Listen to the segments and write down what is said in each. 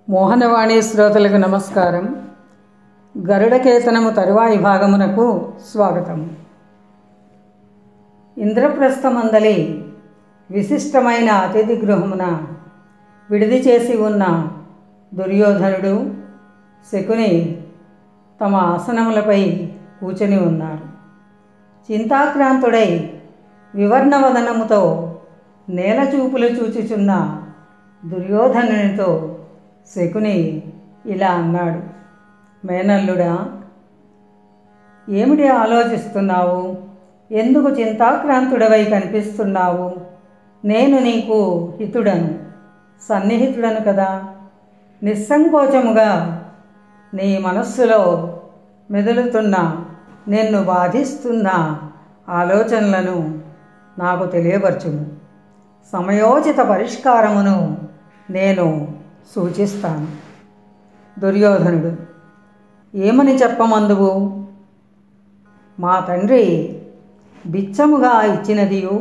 మోహనవాణి శ్రోతలకు నమస్కారం గరుడకేతనము తరువాయి భాగమునకు స్వాగతం ఇంద్రప్రస్థమందలి విశిష్టమైన అతిథి గృహమున విడిది చేసి ఉన్న దుర్యోధనుడు శకుని తమ ఆసనములపై కూర్చొని ఉన్నారు చింతాక్రాంతుడై వివర్ణవదనముతో నేల చూపులు చూచుచున్న దుర్యోధనునితో శకుని ఇలా అన్నాడు మేనల్లుడా ఏమిటి ఆలోచిస్తున్నావు ఎందుకు చింతాక్రాంతుడవై కనిపిస్తున్నావు నేను నీకు హితుడను సన్నిహితుడను కదా నిస్సంకోచముగా నీ మనస్సులో మెదులుతున్న నిన్ను బాధిస్తున్న ఆలోచనలను నాకు తెలియపరచుము సమయోచిత పరిష్కారమును నేను సూచిస్తాను దుర్యోధనుడు ఏమని చెప్పమందువు మా తండ్రి బిచ్చముగా ఇచ్చినదియు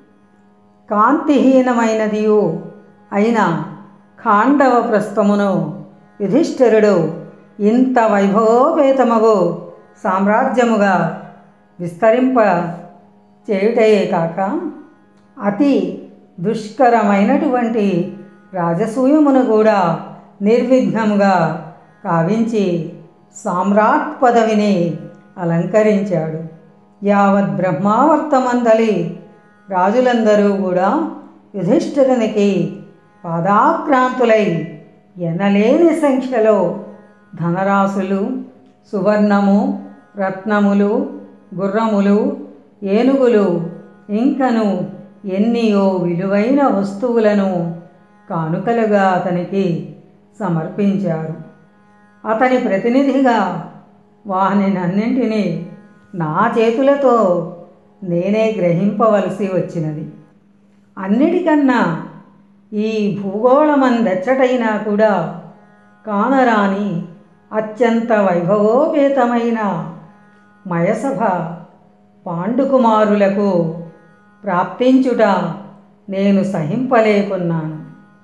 కాంతిహీనమైనదియు అయిన ఖాండవ ప్రస్థమును యుధిష్ఠిరుడు ఇంత వైభవోపేతమగు సామ్రాజ్యముగా విస్తరింప చేయుటయే కాక అతి దుష్కరమైనటువంటి రాజసూయమును కూడా నిర్విఘ్నముగా కావించి సామ్రాట్ పదవిని అలంకరించాడు యావత్ బ్రహ్మావర్తమందలి రాజులందరూ కూడా యుధిష్ఠిరునికి పాదాక్రాంతులై ఎనలేని సంఖ్యలో ధనరాశులు సువర్ణము రత్నములు గుర్రములు ఏనుగులు ఇంకను ఎన్నియో విలువైన వస్తువులను కానుకలుగా అతనికి సమర్పించారు అతని ప్రతినిధిగా వానినన్నింటినీ నా చేతులతో నేనే గ్రహింపవలసి వచ్చినది అన్నిటికన్నా ఈ భూగోళమందెచ్చటైనా కూడా కానరాని అత్యంత వైభవోపేతమైన మయసభ పాండుకుమారులకు ప్రాప్తించుట నేను సహింపలేకున్నాను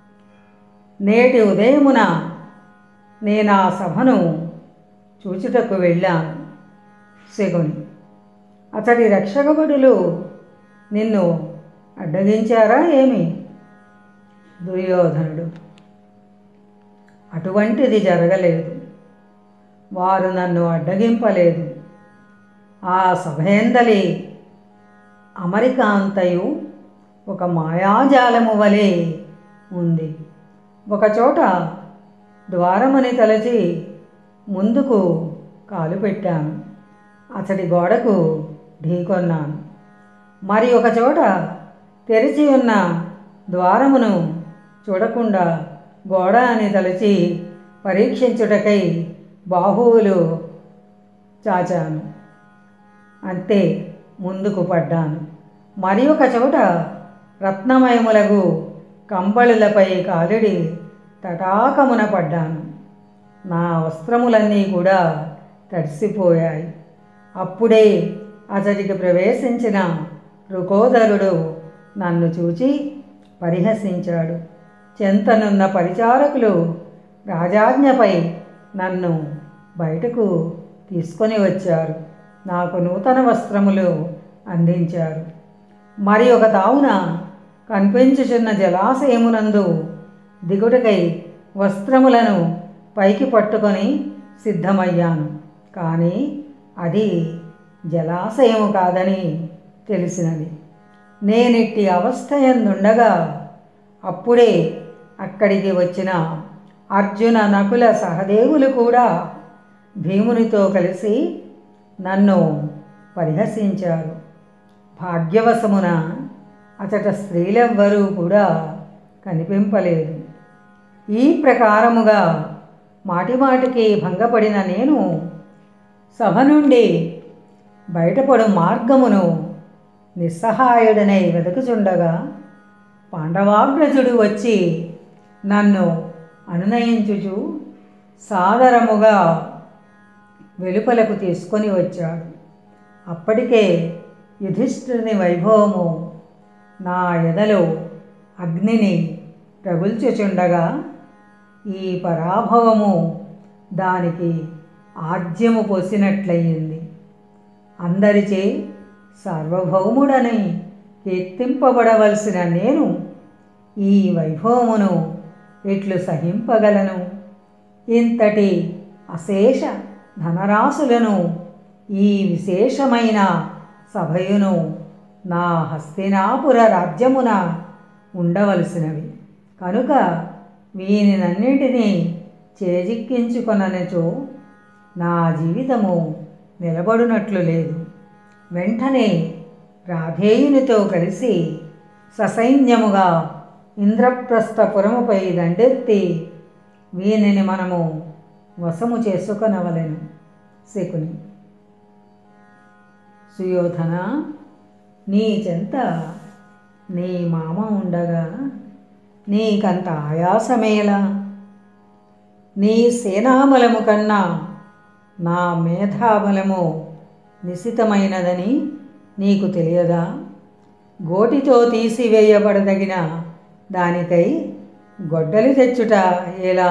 నేటి ఉదయమున నేను ఆ సభను చూచుటకు వెళ్ళాను శకుని అతడి రక్షకబడులు నిన్ను అడ్డగించారా ఏమి దుర్యోధనుడు అటువంటిది జరగలేదు వారు నన్ను అడ్డగింపలేదు ఆ సభేందలి అమరికాంతయు ఒక మాయాజాలము వలె ఉంది ఒకచోట ద్వారమని తలచి ముందుకు కాలు పెట్టాను అతడి గోడకు ఢీకొన్నాను మరి ఒక చోట తెరిచి ఉన్న ద్వారమును చూడకుండా గోడ అని తలచి పరీక్షించుటకై బాహువులు చాచాను అంతే ముందుకు పడ్డాను మరి ఒక చోట రత్నమయములగు కంబళులపై కాలిడి తటాకమున పడ్డాను నా వస్త్రములన్నీ కూడా తడిసిపోయాయి అప్పుడే అతడికి ప్రవేశించిన రుకోదరుడు నన్ను చూచి పరిహసించాడు చెంతనున్న పరిచారకులు రాజాజ్ఞపై నన్ను బయటకు తీసుకొని వచ్చారు నాకు నూతన వస్త్రములు అందించారు మరి ఒక తావున కనిపించుచున్న జలాశయమునందు దిగుటకై వస్త్రములను పైకి పట్టుకొని సిద్ధమయ్యాను కానీ అది జలాశయము కాదని తెలిసినది నేనిట్టి అవస్థ ఎందుండగా అప్పుడే అక్కడికి వచ్చిన అర్జున నకుల సహదేవులు కూడా భీమునితో కలిసి నన్ను పరిహసించారు భాగ్యవశమున అతట స్త్రీలెవ్వరూ కూడా కనిపింపలేదు ఈ ప్రకారముగా మాటిమాటికి భంగపడిన నేను సభ నుండి బయటపడు మార్గమును నిస్సహాయుడనై వెతుకుచుండగా పాండవాగ్రజుడు వచ్చి నన్ను అనునయించుచు సాదరముగా వెలుపలకు తీసుకొని వచ్చాడు అప్పటికే యుధిష్ఠిరుని వైభవము నా ఎదలో అగ్నిని రగుల్చుచుండగా ఈ పరాభవము దానికి ఆజ్యము పోసినట్లయింది అందరిచే సార్వభౌముడని కీర్తింపబడవలసిన నేను ఈ వైభవమును ఎట్లు సహింపగలను ఇంతటి అశేష ధనరాశులను ఈ విశేషమైన సభయును నా హస్తినాపుర రాజ్యమున ఉండవలసినవి కనుక వీనినన్నిటినీ చేజిక్కించుకొననచో నా జీవితము నిలబడునట్లు లేదు వెంటనే రాధేయునితో కలిసి ససైన్యముగా ఇంద్రప్రస్థపురముపై దండెత్తి వీనిని మనము వశము చేసుకొనవలెను శకుని సుయోధన నీ చెంత నీ మామ ఉండగా నీకంత ఆయాసమేలా నీ సేనాబలము కన్నా నా మేధాబలము నిశితమైనదని నీకు తెలియదా గోటితో తీసివేయబడదగిన దానికై గొడ్డలి తెచ్చుట ఎలా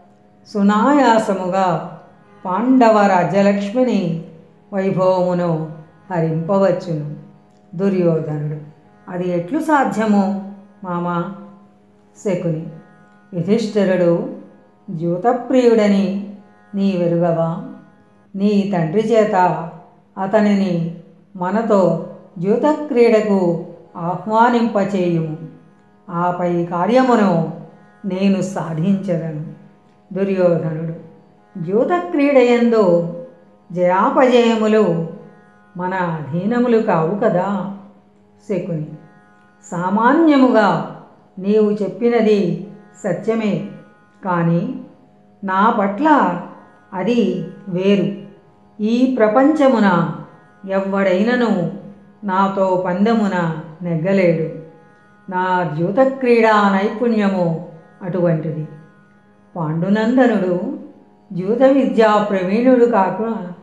సునాయాసముగా పాండవ రాజ్యలక్ష్మిని వైభవమును హరింపవచ్చును దుర్యోధనుడు అది ఎట్లు సాధ్యము మామ శకుని యుధిష్ఠిరుడు జ్యూతప్రియుడని నీ వెరుగవా నీ తండ్రి చేత అతనిని మనతో జ్యూతక్రీడకు ఆహ్వానింపచేయుము ఆపై కార్యమును నేను సాధించదను దుర్యోధనుడు జ్యూతక్రీడయందు జయాపజయములు మన అధీనములు కావు కదా శకుని సామాన్యముగా నీవు చెప్పినది సత్యమే కానీ నా పట్ల అది వేరు ఈ ప్రపంచమున ఎవ్వడైనను నాతో పందెమున నెగ్గలేడు నా ద్యూతక్రీడా నైపుణ్యము అటువంటిది పాండునందనుడు ద్యూత విద్యా ప్రవీణుడు కాక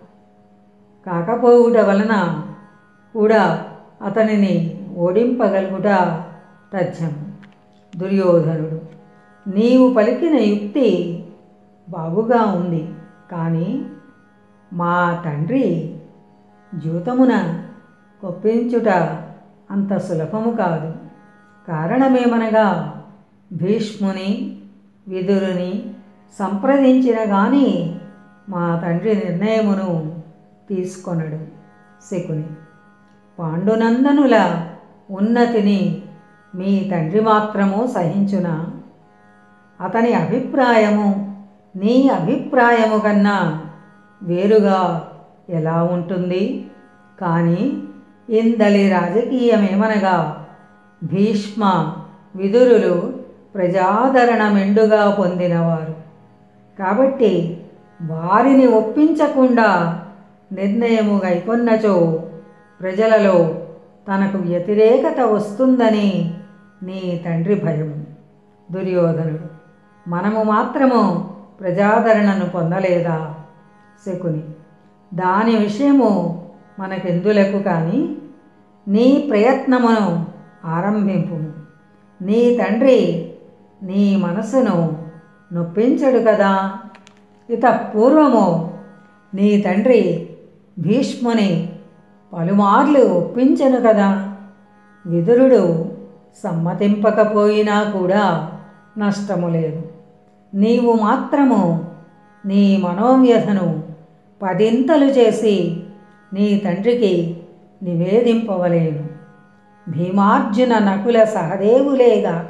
కాకపోవుట వలన కూడా అతనిని ఓడింపగలుగుట తథ్యం దుర్యోధనుడు నీవు పలికిన యుక్తి బాగుగా ఉంది కానీ మా తండ్రి జూతమున కొప్పించుట అంత సులభము కాదు కారణమేమనగా భీష్ముని విదురుని సంప్రదించిన గాని మా తండ్రి నిర్ణయమును తీసుకొనడు శకుని పాండునందనుల ఉన్నతిని మీ తండ్రి మాత్రము సహించున అతని అభిప్రాయము నీ అభిప్రాయము కన్నా వేరుగా ఎలా ఉంటుంది కానీ ఇందలి రాజకీయమేమనగా భీష్మ విదురులు ప్రజాదరణ మెండుగా పొందినవారు కాబట్టి వారిని ఒప్పించకుండా నిర్ణయము గైకొన్నచో ప్రజలలో తనకు వ్యతిరేకత వస్తుందని నీ తండ్రి భయము దుర్యోధనుడు మనము మాత్రము ప్రజాదరణను పొందలేదా శకుని దాని విషయము మనకెందులకు కానీ నీ ప్రయత్నమును ఆరంభింపు నీ తండ్రి నీ మనసును నొప్పించడు కదా ఇత పూర్వము నీ తండ్రి భీష్ముని పలుమార్లు ఒప్పించను కదా విదురుడు సమ్మతింపకపోయినా కూడా నష్టము లేదు నీవు మాత్రము నీ మనోవ్యధను పదింతలు చేసి నీ తండ్రికి నివేదింపవలేను భీమార్జున నకుల సహదేవులేగాక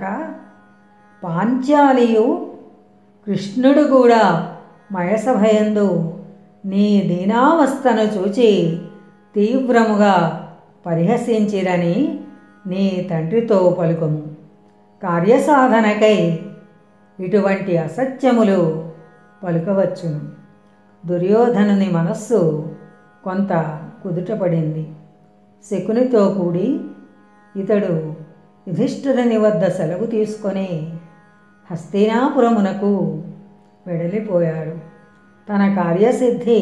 పాంచాలియు కృష్ణుడు కూడా మయసభయందు నీ దీనావస్థను చూచి తీవ్రముగా పరిహసించిరని నీ తండ్రితో పలుకము కార్యసాధనకై ఇటువంటి అసత్యములు పలుకవచ్చును దుర్యోధనుని మనస్సు కొంత కుదుటపడింది శకునితో కూడి ఇతడు యుధిష్ఠిరుని వద్ద సెలవు తీసుకొని హస్తినాపురమునకు వెడలిపోయాడు తన కార్యసిద్ధి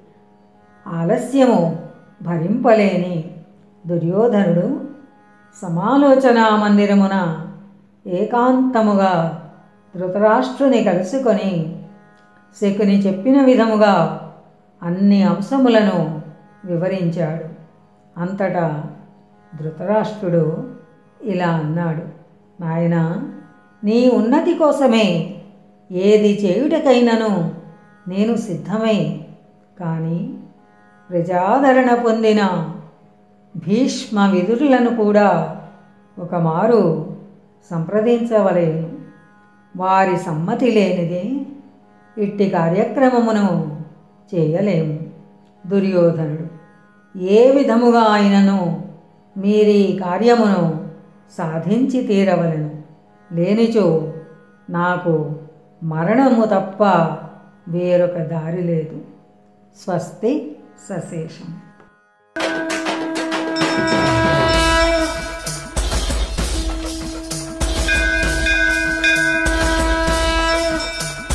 ఆలస్యము భరింపలేని దుర్యోధనుడు సమాలోచనా మందిరమున ఏకాంతముగా ధృతరాష్ట్రుని కలుసుకొని శకుని చెప్పిన విధముగా అన్ని అంశములను వివరించాడు అంతటా ధృతరాష్ట్రుడు ఇలా అన్నాడు నాయన నీ ఉన్నతి కోసమే ఏది చేయుటకైనను నేను సిద్ధమే కానీ ప్రజాదరణ పొందిన భీష్మ విదురులను కూడా ఒకమారు సంప్రదించవలేను వారి సమ్మతి లేనిదే ఇట్టి కార్యక్రమమును చేయలేము దుర్యోధనుడు ఏ విధముగా ఆయనను మీరీ కార్యమును సాధించి తీరవలను లేనిచో నాకు మరణము తప్ప వేరొక దారి లేదు స్వస్తి సశేషం